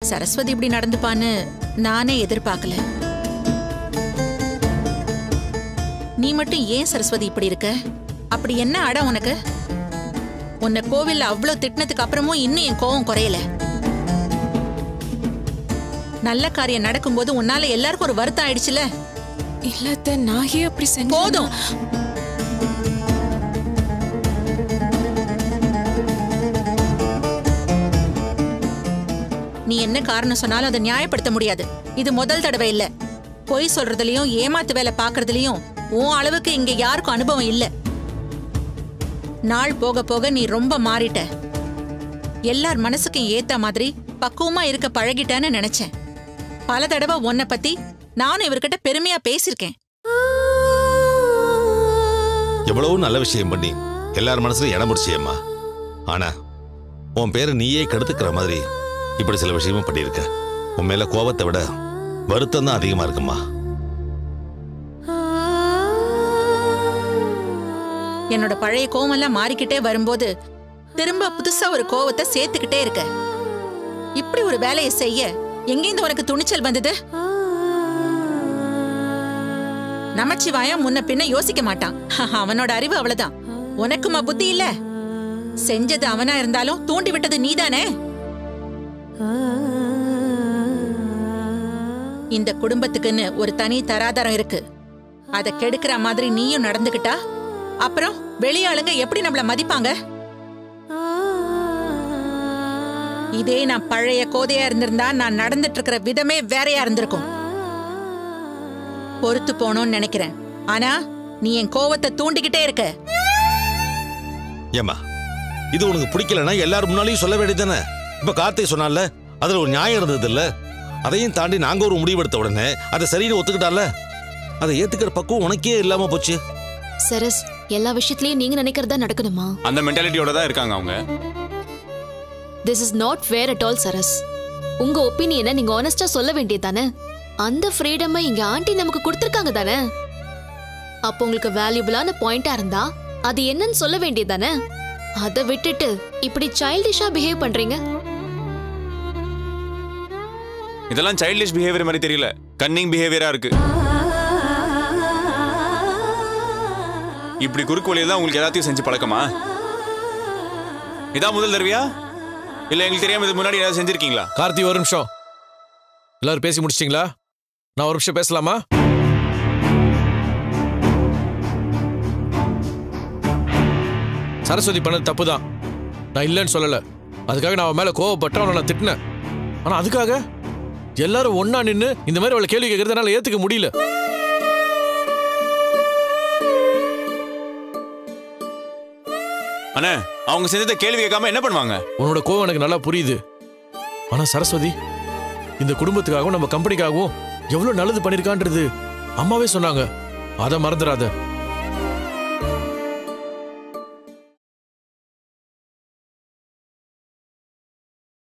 சரஸ்வதி இப்படி நடந்துப்பான்னு நானே எதிர்பார்க்கல நீ மட்டும் ஏன் சரஸ்வதி இப்படி இருக்க அப்படி என்ன அடம் உனக்கு உன்னை கோவில்ல அவ்வளோ திட்டினதுக்கு அப்புறமும் இன்னும் என் கோவம் குறையல நல்ல காரியம் நடக்கும்போது உன்னால எல்லாருக்கும் ஒரு வருத்தம் ஆயிடுச்சுல இல்ல அத்தை நான் ஏன் அப்படி செஞ்சேன் போதும் நீ என்ன காரணம் சொன்னாலும் அதை நியாயப்படுத்த முடியாது இது முதல் தடவை இல்ல பொய் சொல்றதுலயும் ஏமாத்து வேலை பாக்குறதுலயும் உன் அளவுக்கு இங்க யாருக்கும் அனுபவம் இல்ல நாள் போக போக நீ ரொம்ப மாறிட்ட எல்லார் மனசுக்கும் ஏத்த மாதிரி பக்குவமா இருக்க பழகிட்டேன்னு நினைச்சேன் பல தடவை உன்னை பத்தி நானும் இவர்கிட்ட பெருமையா பேசியிருக்கேன் எவ்வளவு நல்ல விஷயம் பண்ணி எல்லார் மனசுல இடம் முடிச்சியம்மா ஆனா உன் பேரை நீயே கெடுத்துக்கிற மாதிரி இப்படி சில விஷயமும் பண்ணியிருக்க உன் மேல கோபத்தை விட வருத்தம் தான் அதிகமா இருக்குமா என்னோட பழைய கோவமெல்லாம் மாறிக்கிட்டே வரும்போது திரும்ப புதுசா ஒரு கோவத்தை சேர்த்துக்கிட்டே இருக்க இப்படி ஒரு வேலையை செய்ய எங்கேருந்து உனக்கு துணிச்சல் வந்தது நமச்சிவாயம் முன்ன பின்ன யோசிக்க மாட்டான் அவனோட அறிவு அவ்வளவுதான் உனக்குமா புத்தி இல்ல செஞ்சது அவனா இருந்தாலும் தூண்டி விட்டது நீதானே இந்த குடும்பத்துக்குன்னு ஒரு தனி தராதரம் இருக்கு அத கெடுக்கிற மாதிரி நீயும் நடந்துக்கிட்டா அப்புறம் வெளியாளுங்க எப்படி நம்மள மதிப்பாங்க இதே நான் பழைய கோதையா இருந்திருந்தா நான் நடந்துட்டு இருக்கிற விதமே வேறையா இருந்திருக்கும் பொறுத்து போனோம்னு நினைக்கிறேன் ஆனா நீ என் கோவத்தை தூண்டிக்கிட்டே இருக்க ஏம்மா இது உனக்கு பிடிக்கலன்னா எல்லாரும் முன்னாலையும் சொல்ல வேண்டியதானே இப்ப கார்த்திக் சொன்னால அதுல ஒரு நியாயம் இருந்தது இல்ல அதையும் தாண்டி நாங்க ஒரு முடிவெடுத்த உடனே அதை சரின்னு ஒத்துக்கிட்டால அதை ஏத்துக்கிற பக்குவம் உனக்கே இல்லாம போச்சு சரஸ் எல்லா விஷயத்திலயும் நீங்க நினைக்கிறதா நடக்கணுமா அந்த மென்டாலிட்டியோட தான் இருக்காங்க அவங்க this is not fair at all சரஸ் உங்க ஒப்பீனியனை நீங்க ஆனஸ்டா சொல்ல வேண்டியதானே அந்த ஃப்ரீடமை இங்க ஆண்டி நமக்கு கொடுத்துருக்காங்க தானே அப்போ உங்களுக்கு வேல்யூபிளான பாயிண்டா இருந்தா அது என்னன்னு சொல்ல வேண்டியதானே அதை விட்டுட்டு இப்படி சைல்டிஷா பிஹேவ் பண்றீங்க இதெல்லாம் சைல்டிஷ் பிஹேவியர் மாதிரி தெரியல கன்னிங் பிஹேவியரா இருக்கு இப்படி குறுக்கு வழியில தான் உங்களுக்கு எல்லாத்தையும் செஞ்சு பழக்கமா இதான் முதல் தடவையா இல்ல எங்களுக்கு தெரியாம இது முன்னாடி ஏதாவது செஞ்சிருக்கீங்களா கார்த்தி ஒரு நிமிஷம் எல்லாரும் பேசி முடிச்சிட்டீங்களா நான் ஒரு நிமிஷம் பேசலாமா சரஸ்வதி பண்ணது தப்பு தான் நான் இல்லைன்னு சொல்லல அதுக்காக நான் அவன் மேல கோவப்பட்டு அவனை நான் திட்டினேன் ஆனா அதுக்காக எல்லாரும் ஒண்ணா நின்னு இந்த மாதிரி அவளை கேள்வி கேட்கறத என்னால ஏத்துக்க முடியல அண்ணே அவங்க செஞ்சதை கேள்வி கேட்காம என்ன பண்ணுவாங்க உன்னோட கோவம் எனக்கு நல்லா புரியுது ஆனா சரஸ்வதி இந்த குடும்பத்துக்காகவும் நம்ம கம்பெனிக்காகவும் எவ்வளவு நல்லது பண்ணிருக்கான்றது அம்மாவே சொன்னாங்க அதை மறந்துடாத